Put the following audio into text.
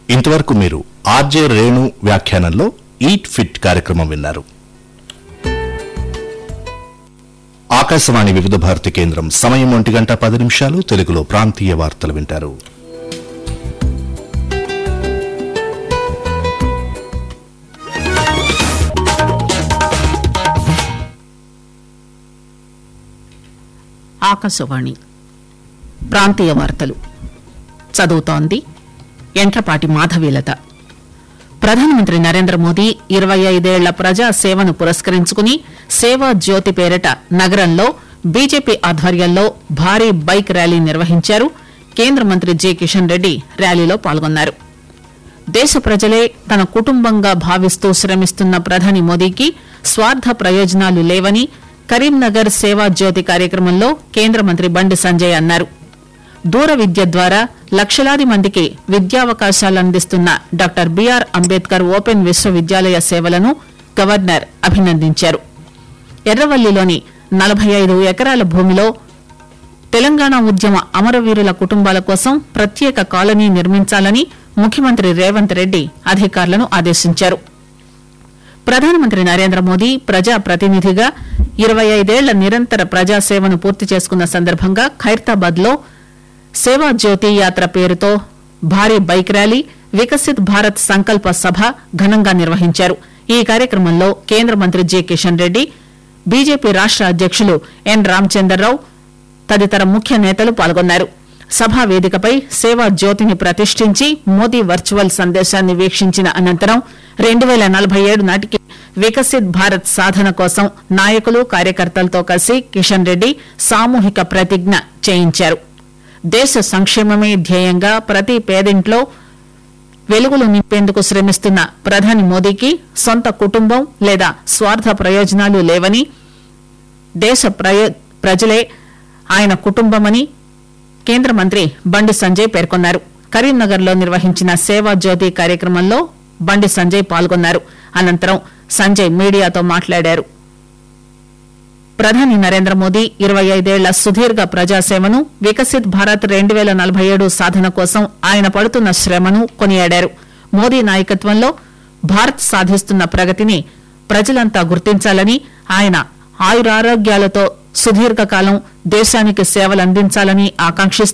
ఇంతవరకు మీరు ఆర్జే రేణు వ్యాఖ్యానంలో ఈట్ ఫిట్ కార్యక్రమం విన్నారు ఆకాశవాణి వివిధ భారతి కేంద్రం సమయం ఒంటి గంట పది నిమిషాలు తెలుగులో ప్రాంతీయ వార్తలు వింటారు ఆకాశవాణి ప్రాంతీయ వార్తలు చదువుతోంది ఎంట్రపాటి మాధవీలత ప్రధానమంత్రి నరేంద్ర మోదీ ఇరవై ఐదేళ్ల ప్రజా సేవను పురస్కరించుకుని సేవా జ్యోతి పేరిట నగరంలో బీజేపీ ఆధ్వర్యంలో భారీ బైక్ ర్యాలీ నిర్వహించారు కేంద్ర మంత్రి జె కిషన్ రెడ్డి ర్యాలీలో పాల్గొన్నారు దేశ ప్రజలే తన కుటుంబంగా భావిస్తూ శ్రమిస్తున్న ప్రధాని మోదీకి స్వార్థ ప్రయోజనాలు లేవని కరీంనగర్ సేవా జ్యోతి కార్యక్రమంలో కేంద్ర మంత్రి బండి సంజయ్ అన్నారు దూర విద్య ద్వారా లక్షలాది మందికి విద్యావకాశాలు అందిస్తున్న డాక్టర్ బిఆర్ అంబేద్కర్ ఓపెన్ విశ్వవిద్యాలయ సేవలను గవర్నర్ అభినందించారు ఎర్రవల్లిలోని నలభై ఐదు ఎకరాల భూమిలో తెలంగాణ ఉద్యమ అమరవీరుల కుటుంబాల కోసం ప్రత్యేక కాలనీ నిర్మించాలని ముఖ్యమంత్రి రేవంత్ రెడ్డి అధికారులను ఆదేశించారు ప్రధానమంత్రి నరేంద్ర మోదీ ప్రజా ప్రతినిధిగా ఇరవై ఐదేళ్ల నిరంతర ప్రజాసేవను పూర్తి చేసుకున్న సందర్భంగా ఖైరతాబాద్ లో సేవా జ్యోతి యాత్ర పేరుతో భారీ బైక్ ర్యాలీ వికసిత్ భారత్ సంకల్ప సభ ఘనంగా నిర్వహించారు ఈ కార్యక్రమంలో కేంద్ర మంత్రి జె కిషన్ రెడ్డి బీజేపీ రాష్ట అధ్యక్షులు ఎన్ రామచందర్రావు తదితర ముఖ్య నేతలు పాల్గొన్నారు సభా వేదికపై సేవా జ్యోతిని ప్రతిష్ఠించి మోదీ వర్చువల్ సందేశాన్ని వీక్షించిన అనంతరం రెండు వేల నలభై ఏడు నాటికి వికసిత్ భారత్ సాధన కోసం నాయకులు కార్యకర్తలతో కలిసి కిషన్ రెడ్డి సామూహిక ప్రతిజ్ఞ చేయించారు దేశ సంక్షేమమే ధ్యేయంగా ప్రతి పేదింట్లో వెలుగులు నింపేందుకు శ్రమిస్తున్న ప్రధాని మోదీకి సొంత కుటుంబం లేదా స్వార్థ ప్రయోజనాలు లేవని దేశ ప్రయో- ప్రజలే ఆయన కుటుంబమని కేంద్ర మంత్రి బండి సంజయ్ పేర్కొన్నారు కరీంనగర్ లో నిర్వహించిన సేవా జ్యోతి కార్యక్రమంలో బండి సంజయ్ పాల్గొన్నారు అనంతరం సంజయ్ మీడియాతో మాట్లాడారు ప్రధాని నరేంద్ర మోదీ ఇరవై ఐదేళ్ల సుదీర్ఘ ప్రజాసేవను వికసిత్ భారత్ రెండు వేల నలభై ఏడు సాధన కోసం ఆయన పడుతున్న శ్రమను కొనియాడారు మోదీ నాయకత్వంలో భారత్ సాధిస్తున్న ప్రగతిని ప్రజలంతా గుర్తించాలని ఆయన ఆయురారోగ్యాలతో సుదీర్ఘకాలం దేశానికి సేవలందించాలని ఆకాంక్షిస్తూ